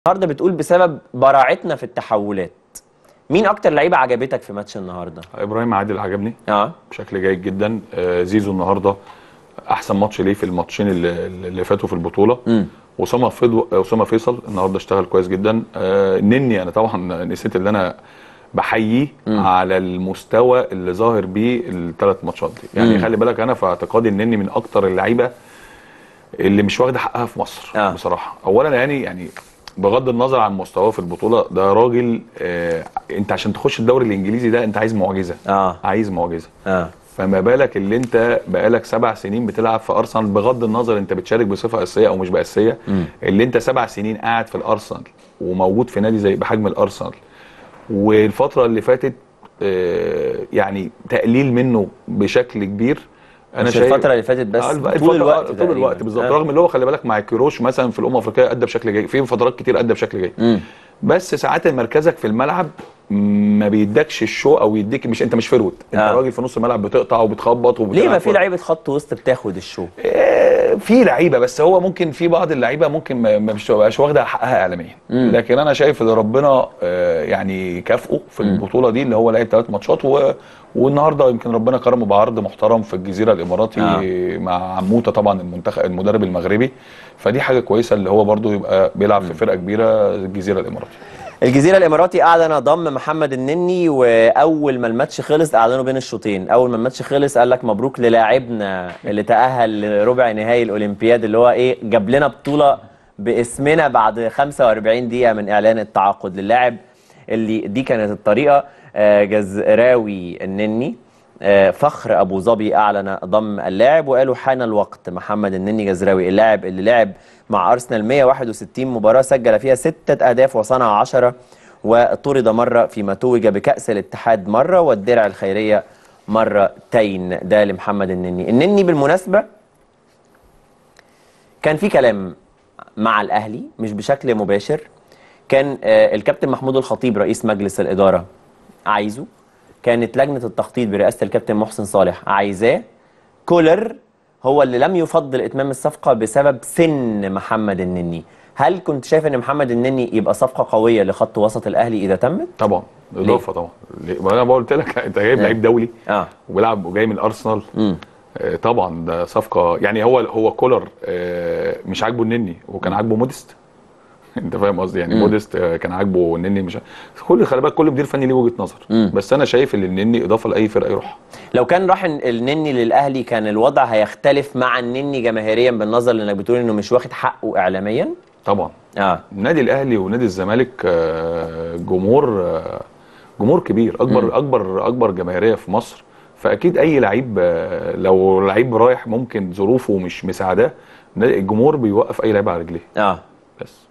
النهارده بتقول بسبب براعتنا في التحولات مين اكتر لعيبه عجبتك في ماتش النهارده ابراهيم عادل عجبني اه بشكل جيد جدا آه، زيزو النهارده احسن ماتش ليه في الماتشين اللي, اللي فاتوا في البطوله امم اسامه فضو... اسامه فيصل النهارده اشتغل كويس جدا آه، نني انا طبعا نسيت اللي انا بحييه مم. على المستوى اللي ظاهر بيه الثلاث ماتشات دي يعني مم. خلي بالك انا في اعتقادي ان نني من اكتر اللعيبه اللي مش واخده حقها في مصر آه. بصراحه اولا يعني يعني بغض النظر عن مستواه في البطوله ده راجل آه انت عشان تخش الدوري الانجليزي ده انت عايز معجزه اه عايز معجزه اه فما بالك اللي انت بقالك سبع سنين بتلعب في ارسنال بغض النظر انت بتشارك بصفه اساسيه او مش باساسيه مم. اللي انت سبع سنين قاعد في الارسنال وموجود في نادي زي بحجم الارسنال والفتره اللي فاتت آه، يعني تقليل منه بشكل كبير انا مش شايف الفتره اللي فاتت بس آه، الفترة- طول الوقت طول تقريباً. الوقت بالظبط آه. رغم اللي هو خلي بالك مع كيروش مثلا في الامم الافريقيه ادى بشكل جيد في فترات كتير ادى بشكل جيد مم. بس ساعات مركزك في الملعب ما بيدكش الشو او يديك مش انت مش فرود انت آه. راجل في نص الملعب بتقطع وبتخبط ليه وبتلعب ما في كورة. لعيبه خط وسط بتاخد الشو آه، في لعيبه بس هو ممكن في بعض اللعيبه ممكن ما ما مش تبقاش واخده حقها اعلاميا مم. لكن انا شايف ان ربنا آه، يعني كافئه في البطوله دي اللي هو لعب ثلاث ماتشات و... والنهارده يمكن ربنا كرمه بعرض محترم في الجزيره الاماراتي آه. مع عموته طبعا المنتخب المدرب المغربي فدي حاجه كويسه اللي هو برده يبقى بيلعب في فرقه كبيره الجزيره الاماراتي الجزيره الاماراتي اعلن ضم محمد النني واول ما الماتش خلص اعلنوا بين الشوطين اول ما الماتش خلص قال لك مبروك للاعبنا اللي تاهل لربع نهائي الاولمبياد اللي هو ايه جاب لنا بطوله باسمنا بعد 45 دقيقه من اعلان التعاقد للاعب اللي دي كانت الطريقه آه، جزراوي النني آه، فخر ابو ظبي اعلن ضم اللاعب وقالوا حان الوقت محمد النني جزراوي اللاعب اللي لعب مع ارسنال 161 مباراه سجل فيها ستة اهداف وصنع 10 وطرد مره فيما توج بكاس الاتحاد مره والدرع الخيريه مرتين ده لمحمد النني النني بالمناسبه كان في كلام مع الاهلي مش بشكل مباشر كان آه، الكابتن محمود الخطيب رئيس مجلس الاداره عايزه كانت لجنه التخطيط برئاسه الكابتن محسن صالح عايزاه كولر هو اللي لم يفضل اتمام الصفقه بسبب سن محمد النني هل كنت شايف ان محمد النني يبقى صفقه قويه لخط وسط الاهلي اذا تمت طبعا اضافه طبعا ليه؟ ما انا بقول لك انت جايب آه. لعيب دولي اه وبيلعب وجاي من ارسنال امم آه، طبعا ده صفقه يعني هو هو كولر آه، مش عاجبه النني وكان عاجبه موديست انت فاهم قصدي يعني مم. موديست آه، كان عاجبه النني مش كل خلي بالك كل مدير فني ليه وجهه نظر مم. بس انا شايف ان النني اضافه لاي فرقه يروح لو كان راح النني للاهلي كان الوضع هيختلف مع النني جماهيريا بالنظر لانك بتقول انه مش واخد حقه اعلاميا طبعا اه النادي الاهلي ونادي الزمالك آه، جمهور آه، جمهور كبير اكبر مم. اكبر اكبر جماهيريه في مصر فاكيد اي لعيب آه، لو لعيب رايح ممكن ظروفه مش مساعداه الجمهور بيوقف اي لعيب على رجليه اه بس